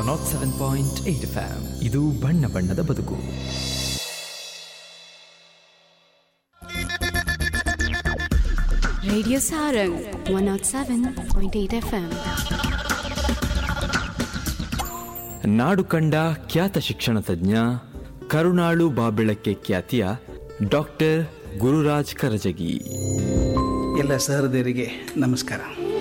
Not seven point eight ಫ್ಯಾಮ್ ಇದು ಬಣ್ಣ ಬಣ್ಣದ ಬದುಕು Radio Sarang 107.8 FM. ನಾಡು ಕಂಡ ಖ್ಯಾತ ಶಿಕ್ಷಣ ತಜ್ಞ ಕರುಣಾಳು ಬಾಬೆಳಕ್ಕೆ ಖ್ಯಾತಿಯ ಡಾಕ್ಟರ್ ಗುರುರಾಜ್ ಕರಜಗಿ ಎಲ್ಲ ಸಹೃದಯರಿಗೆ ನಮಸ್ಕಾರ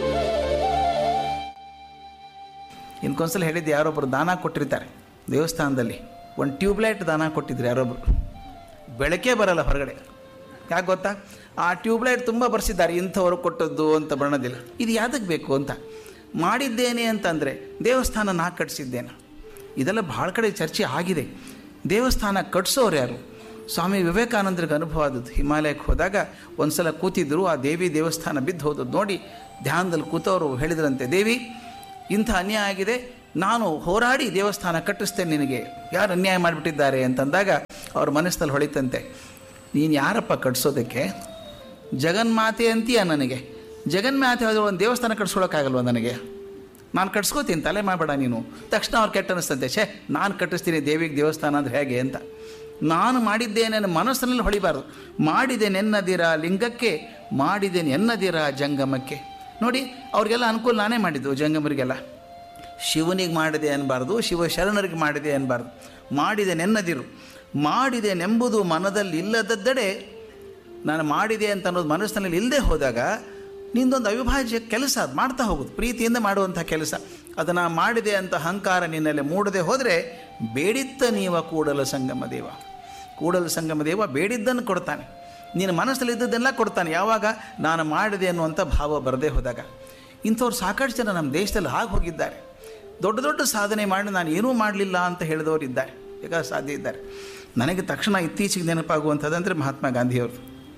ಇನ್ಕೊಂದ್ಸಲ ಹೇಳಿದ್ದು ಯಾರೊಬ್ಬರು ದಾನ ಕೊಟ್ಟಿರ್ತಾರೆ ದೇವಸ್ಥಾನದಲ್ಲಿ ಒಂದು ಟ್ಯೂಬ್ಲೈಟ್ ದಾನ ಕೊಟ್ಟಿದ್ರು ಯಾರೊಬ್ಬರು ಬೆಳಕೇ ಬರಲ್ಲ ಹೊರಗಡೆ ಯಾಕೆ ಗೊತ್ತಾ ಆ ಟ್ಯೂಬ್ಲೈಟ್ ತುಂಬ ಬರ್ಸಿದ್ದಾರೆ ಇಂಥವರು ಕೊಟ್ಟದ್ದು ಅಂತ ಬಣ್ಣದಿಲ್ಲ ಇದು ಯಾತಕ್ಕೆ ಬೇಕು ಅಂತ ಮಾಡಿದ್ದೇನೆ ಅಂತಂದರೆ ದೇವಸ್ಥಾನ ನಾ ಕಟ್ಟಿಸಿದ್ದೇನೆ ಇದೆಲ್ಲ ಭಾಳ ಕಡೆ ಚರ್ಚೆ ಆಗಿದೆ ದೇವಸ್ಥಾನ ಕಟ್ಸೋರು ಯಾರು ಸ್ವಾಮಿ ವಿವೇಕಾನಂದರಿಗೆ ಅನುಭವ ಆದದ್ದು ಹಿಮಾಲಯಕ್ಕೆ ಹೋದಾಗ ಒಂದು ಸಲ ಕೂತಿದ್ರು ಆ ದೇವಿ ದೇವಸ್ಥಾನ ಬಿದ್ದು ಹೋದದ್ದು ನೋಡಿ ಧ್ಯಾನದಲ್ಲಿ ಕೂತವರು ಹೇಳಿದ್ರಂತೆ ದೇವಿ ಇಂಥ ಅನ್ಯಾಯ ಆಗಿದೆ ನಾನು ಹೋರಾಡಿ ದೇವಸ್ಥಾನ ಕಟ್ಟಿಸ್ತೇನೆ ನಿನಗೆ ಯಾರು ಅನ್ಯಾಯ ಮಾಡಿಬಿಟ್ಟಿದ್ದಾರೆ ಅಂತಂದಾಗ ಅವ್ರ ಮನಸ್ಸಲ್ಲಿ ಹೊಳಿತಂತೆ ನೀನು ಯಾರಪ್ಪ ಕಟ್ಸೋದಕ್ಕೆ ಜಗನ್ಮಾತೆ ಅಂತೀಯ ನನಗೆ ಜಗನ್ಮಾತೆ ಹೋದ್ರೆ ಒಂದು ದೇವಸ್ಥಾನ ಕಟ್ಸ್ಕೊಳಕ್ಕಾಗಲ್ವ ನನಗೆ ನಾನು ಕಟ್ಸ್ಕೋತೀನಿ ತಲೆ ಮಾಡಬೇಡ ನೀನು ತಕ್ಷಣ ಅವ್ರು ಕೆಟ್ಟ ಅನಿಸ್ತಂತೆ ಛೇ ನಾನು ಕಟ್ಟಿಸ್ತೀನಿ ದೇವಿಗೆ ದೇವಸ್ಥಾನ ಅಂದರೆ ಹೇಗೆ ಅಂತ ನಾನು ಮಾಡಿದ್ದೇನೆ ನನ್ನ ಮನಸ್ಸಿನಲ್ಲಿ ಹೊಳಿಬಾರ್ದು ಮಾಡಿದೆ ನೆನ್ನದಿರ ಲಿಂಗಕ್ಕೆ ಮಾಡಿದೆ ನೆನ್ನದಿರ ಜಂಗಮಕ್ಕೆ ನೋಡಿ ಅವ್ರಿಗೆಲ್ಲ ಅನುಕೂಲ ನಾನೇ ಮಾಡಿದ್ದು ಜಂಗಮರಿಗೆಲ್ಲ ಶಿವನಿಗೆ ಮಾಡಿದೆ ಅನ್ನಬಾರ್ದು ಶಿವ ಶರಣರಿಗೆ ಮಾಡಿದೆ ಅನ್ನಬಾರ್ದು ಮಾಡಿದೆ ನೆನ್ನದಿರು ಮಾಡಿದೆ ನೆಂಬುದು ಮನದಲ್ಲಿ ಇಲ್ಲದದ್ದಡೆ ನಾನು ಮಾಡಿದೆ ಅಂತ ಅನ್ನೋದು ಮನಸ್ಸಿನಲ್ಲಿ ಇಲ್ಲದೆ ಹೋದಾಗ ನಿಂದೊಂದು ಅವಿಭಾಜ್ಯ ಕೆಲಸ ಅದು ಮಾಡ್ತಾ ಹೋಗೋದು ಪ್ರೀತಿಯಿಂದ ಮಾಡುವಂಥ ಕೆಲಸ ಅದನ್ನು ಮಾಡಿದೆ ಅಂತ ಅಹಂಕಾರ ನಿನ್ನಲ್ಲಿ ಮೂಡದೆ ಹೋದರೆ ಬೇಡಿತ್ತ ನೀವ ಕೂಡಲ ಸಂಗಮ ದೇವ ಕೂಡಲ ಸಂಗಮ ದೇವ ಬೇಡಿದ್ದನ್ನು ಕೊಡ್ತಾನೆ ನಿನ್ನ ಮನಸ್ಸಲ್ಲಿ ಇದ್ದದ್ದೆಲ್ಲ ಕೊಡ್ತಾನೆ ಯಾವಾಗ ನಾನು ಮಾಡಿದೆ ಅನ್ನುವಂಥ ಭಾವ ಬರದೇ ಹೋದಾಗ ಇಂಥವ್ರು ಸಾಕಷ್ಟು ಜನ ನಮ್ಮ ದೇಶದಲ್ಲಿ ಆಗಿ ಹೋಗಿದ್ದಾರೆ ದೊಡ್ಡ ದೊಡ್ಡ ಸಾಧನೆ ಮಾಡಿ ನಾನು ಏನೂ ಮಾಡಲಿಲ್ಲ ಅಂತ ಹೇಳಿದವರು ಇದ್ದಾರೆ ಈಗ ಸಾಧ್ಯ ಇದ್ದಾರೆ ನನಗೆ ತಕ್ಷಣ ಇತ್ತೀಚೆಗೆ ನೆನಪಾಗುವಂಥದ್ದಂದರೆ ಮಹಾತ್ಮ ಗಾಂಧಿಯವರು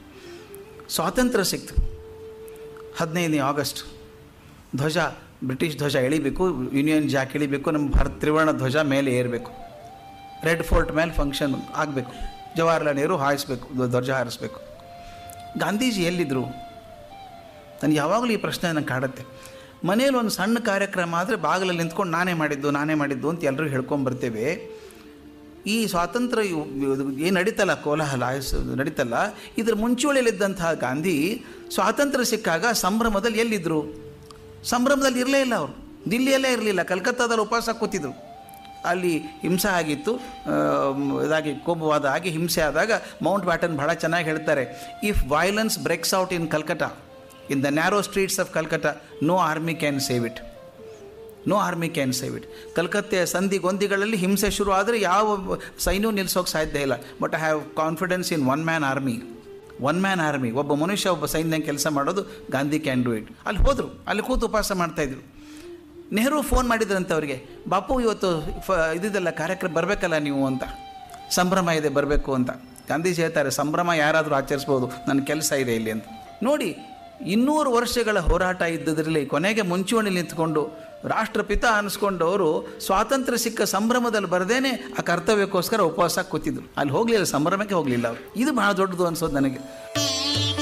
ಸ್ವಾತಂತ್ರ್ಯ ಸಿಕ್ತು ಹದಿನೈದನೇ ಆಗಸ್ಟ್ ಧ್ವಜ ಬ್ರಿಟಿಷ್ ಧ್ವಜ ಎಳಿಬೇಕು ಯೂನಿಯನ್ ಜಾಕ್ ಎಳಿಬೇಕು ನಮ್ಮ ಭಾರತ ತ್ರಿವರ್ಣ ಧ್ವಜ ಮೇಲೆ ಏರಬೇಕು ರೆಡ್ ಫೋರ್ಟ್ ಮೇಲೆ ಫಂಕ್ಷನ್ ಆಗಬೇಕು ಜವಾಹರ್ಲಾಲ್ ನೆಹರು ಹಾರಿಸ್ಬೇಕು ಧ್ವಜ ಹಾರಿಸ್ಬೇಕು ಗಾಂಧೀಜಿ ಎಲ್ಲಿದ್ದರು ನನಗೆ ಯಾವಾಗಲೂ ಈ ಪ್ರಶ್ನೆ ನನಗೆ ಕಾಡುತ್ತೆ ಮನೇಲಿ ಒಂದು ಸಣ್ಣ ಕಾರ್ಯಕ್ರಮ ಆದರೆ ಬಾಗಿಲಲ್ಲಿ ನಿಂತ್ಕೊಂಡು ನಾನೇ ಮಾಡಿದ್ದು ನಾನೇ ಮಾಡಿದ್ದು ಅಂತ ಎಲ್ಲರೂ ಹೇಳ್ಕೊಂಬರ್ತೇವೆ ಈ ಸ್ವಾತಂತ್ರ್ಯ ಏನು ನಡೀತಲ್ಲ ಕೋಲಾಹಲ ನಡೀತಲ್ಲ ಇದ್ರ ಮುಂಚೂಣಿಯಲ್ಲಿದ್ದಂತಹ ಗಾಂಧಿ ಸ್ವಾತಂತ್ರ್ಯ ಸಿಕ್ಕಾಗ ಸಂಭ್ರಮದಲ್ಲಿ ಎಲ್ಲಿದ್ದರು ಸಂಭ್ರಮದಲ್ಲಿ ಇರಲೇ ಇಲ್ಲ ಅವರು ದಿಲ್ಲಿಯಲ್ಲೇ ಇರಲಿಲ್ಲ ಕಲ್ಕತ್ತಾದಲ್ಲಿ ಉಪವಾಸ ಕೂತಿದ್ರು ಅಲ್ಲಿ ಹಿಂಸೆ ಆಗಿತ್ತು ಇದಾಗಿ ಕೋಪವಾದ ಆಗಿ ಹಿಂಸೆ ಆದಾಗ ಮೌಂಟ್ ಬ್ಯಾಟನ್ ಭಾಳ ಚೆನ್ನಾಗಿ ಹೇಳ್ತಾರೆ if violence breaks out in Calcutta in the narrow streets of Calcutta no army can save it no army can save it ಕಲ್ಕತ್ತೆಯ ಸಂಧಿ ಗೊಂದಿಗಳಲ್ಲಿ ಹಿಂಸೆ ಶುರು ಆದರೆ ಯಾವ ಸೈನ್ಯೂ ನಿಲ್ಲಿಸೋಕೆ ಸಾಧ್ಯ ಇಲ್ಲ but I have confidence in one man army one man army ಒಬ್ಬ ಮನುಷ್ಯ ಒಬ್ಬ ಸೈನ್ಯ ಕೆಲಸ ಮಾಡೋದು ಗಾಂಧಿ ಕ್ಯಾನ್ ಡೂ ಇಟ್ ಅಲ್ಲಿ ಹೋದರು ಅಲ್ಲಿ ಕೂತು ಉಪವಾಸ ಮಾಡ್ತಾಯಿದ್ರು ನೆಹರು ಫೋನ್ ಮಾಡಿದ್ರಂತೆ ಅವರಿಗೆ ಬಾಪು ಇವತ್ತು ಫ ಇದಿದೆಲ್ಲ ಕಾರ್ಯಕ್ರಮ ಬರಬೇಕಲ್ಲ ನೀವು ಅಂತ ಸಂಭ್ರಮ ಇದೆ ಬರಬೇಕು ಅಂತ ಗಾಂಧೀಜಿ ಹೇಳ್ತಾರೆ ಸಂಭ್ರಮ ಯಾರಾದರೂ ಆಚರಿಸ್ಬೋದು ನನ್ನ ಕೆಲಸ ಇದೆ ಇಲ್ಲಿ ಅಂತ ನೋಡಿ ಇನ್ನೂರು ವರ್ಷಗಳ ಹೋರಾಟ ಇದ್ದದ್ರಲ್ಲಿ ಕೊನೆಗೆ ಮುಂಚೂಣಿಲಿ ನಿಂತ್ಕೊಂಡು ರಾಷ್ಟ್ರಪಿತ ಅನ್ನಿಸ್ಕೊಂಡವರು ಸ್ವಾತಂತ್ರ್ಯ ಸಿಕ್ಕ ಸಂಭ್ರಮದಲ್ಲಿ ಬರದೇನೆ ಆ ಕರ್ತವ್ಯಕ್ಕೋಸ್ಕರ ಉಪವಾಸ ಕೂತಿದ್ರು ಅಲ್ಲಿ ಹೋಗಲಿಲ್ಲ ಸಂಭ್ರಮಕ್ಕೆ ಹೋಗಲಿಲ್ಲ ಅವರು ಇದು ಭಾಳ ದೊಡ್ಡದು ಅನ್ಸೋದು ನನಗೆ